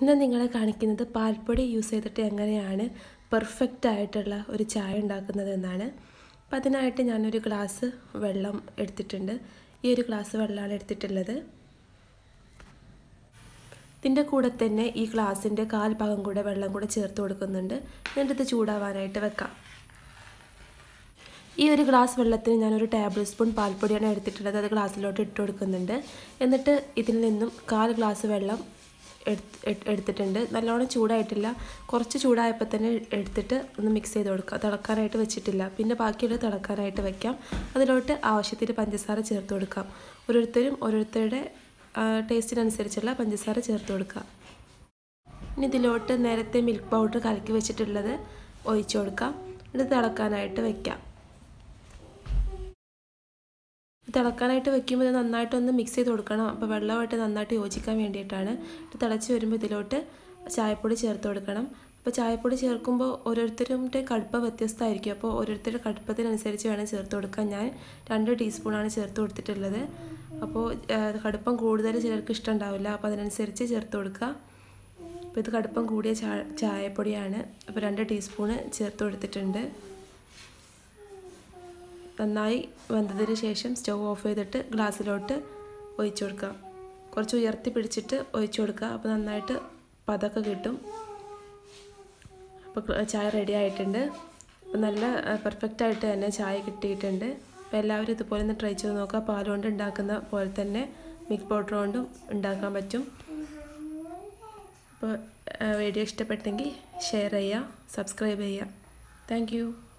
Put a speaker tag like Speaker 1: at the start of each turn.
Speaker 1: ഇന്ന് നിങ്ങളെ കാണിക്കുന്നത് പാൽപ്പൊടി യൂസ് ചെയ്തിട്ട് എങ്ങനെയാണ് പെർഫെക്റ്റ് ആയിട്ടുള്ള ഒരു ചായ ഉണ്ടാക്കുന്നത് എന്നാണ് അപ്പം അതിനായിട്ട് ഞാനൊരു ഗ്ലാസ് വെള്ളം എടുത്തിട്ടുണ്ട് ഈ ഒരു ഗ്ലാസ് വെള്ളമാണ് എടുത്തിട്ടുള്ളത് ഇതിൻ്റെ കൂടെ തന്നെ ഈ ഗ്ലാസിൻ്റെ കാൽ ഭാഗം കൂടെ വെള്ളം കൂടെ ചേർത്ത് കൊടുക്കുന്നുണ്ട് എന്നിട്ട് ഇത് ചൂടാവാനായിട്ട് വെക്കാം ഈ ഒരു ഗ്ലാസ് വെള്ളത്തിന് ഞാനൊരു ടേബിൾ സ്പൂൺ പാൽപ്പൊടിയാണ് എടുത്തിട്ടുള്ളത് അത് ഗ്ലാസ്സിലോട്ട് ഇട്ട് കൊടുക്കുന്നുണ്ട് എന്നിട്ട് ഇതിൽ നിന്നും കാൽ ഗ്ലാസ് വെള്ളം എടുത്തിട്ടുണ്ട് നല്ലോണം ചൂടായിട്ടില്ല കുറച്ച് ചൂടായപ്പോൾ തന്നെ എടുത്തിട്ട് ഒന്ന് മിക്സ് ചെയ്ത് കൊടുക്കുക തിളക്കാനായിട്ട് വെച്ചിട്ടില്ല പിന്നെ ബാക്കിയുള്ളത് തിളക്കാനായിട്ട് വെക്കാം അതിലോട്ട് ആവശ്യത്തിന് പഞ്ചസാര ചേർത്ത് കൊടുക്കാം ഓരോരുത്തരും ഓരോരുത്തരുടെ ടേസ്റ്റിനനുസരിച്ചുള്ള പഞ്ചസാര ചേർത്ത് കൊടുക്കുക ഇനി ഇതിലോട്ട് നേരത്തെ മിൽക്ക് പൗഡർ കലക്കി വെച്ചിട്ടുള്ളത് ഒഴിച്ചു കൊടുക്കാം ഇത് തിളക്കാനായിട്ട് വെക്കാം തിളക്കാനായിട്ട് വെക്കുമ്പോൾ ഇത് നന്നായിട്ടൊന്ന് മിക്സ് ചെയ്ത് കൊടുക്കണം അപ്പോൾ വെള്ളമായിട്ട് നന്നായിട്ട് യോജിക്കാൻ വേണ്ടിയിട്ടാണ് ഇത് തിളച്ച് വരുമ്പോൾ ഇതിലോട്ട് ചായപ്പൊടി ചേർത്ത് കൊടുക്കണം അപ്പോൾ ചായപ്പൊടി ചേർക്കുമ്പോൾ ഓരോരുത്തരുടെ കടുപ്പം വ്യത്യസ്തമായിരിക്കും അപ്പോൾ ഓരോരുത്തരുടെ കടുപ്പത്തിനനുസരിച്ച് വേണം ചേർത്ത് കൊടുക്കാൻ ഞാൻ രണ്ട് ടീസ്പൂണാണ് ചേർത്ത് കൊടുത്തിട്ടുള്ളത് അപ്പോൾ കടുപ്പം കൂടുതൽ ചിലർക്ക് ഇഷ്ടമുണ്ടാവില്ല അപ്പോൾ അതിനനുസരിച്ച് ചേർത്ത് കൊടുക്കുക അപ്പോൾ ഇത് കടുപ്പം കൂടിയ ചാ ചായപ്പൊടിയാണ് അപ്പോൾ രണ്ട് ടീസ്പൂണ് ചേർത്ത് കൊടുത്തിട്ടുണ്ട് നന്നായി വെന്തതിന് ശേഷം സ്റ്റൗ ഓഫ് ചെയ്തിട്ട് ഗ്ലാസ്സിലോട്ട് ഒഴിച്ചു കൊടുക്കുക കുറച്ച് ഉയർത്തി പിടിച്ചിട്ട് ഒഴിച്ചു കൊടുക്കുക അപ്പോൾ നന്നായിട്ട് പതൊക്കെ കിട്ടും അപ്പോൾ ചായ റെഡി ആയിട്ടുണ്ട് അപ്പോൾ നല്ല പെർഫെക്റ്റ് ആയിട്ട് തന്നെ ചായ കിട്ടിയിട്ടുണ്ട് അപ്പോൾ എല്ലാവരും ഇതുപോലെ ഒന്ന് ട്രൈ ചെയ്ത് നോക്കുക പാൽ കൊണ്ട് ഉണ്ടാക്കുന്ന പോലെ തന്നെ മിൽക്ക് പൗഡർ കൊണ്ടും ഉണ്ടാക്കാൻ പറ്റും അപ്പോൾ വീഡിയോ ഇഷ്ടപ്പെട്ടെങ്കിൽ ഷെയർ ചെയ്യുക സബ്സ്ക്രൈബ് ചെയ്യുക താങ്ക്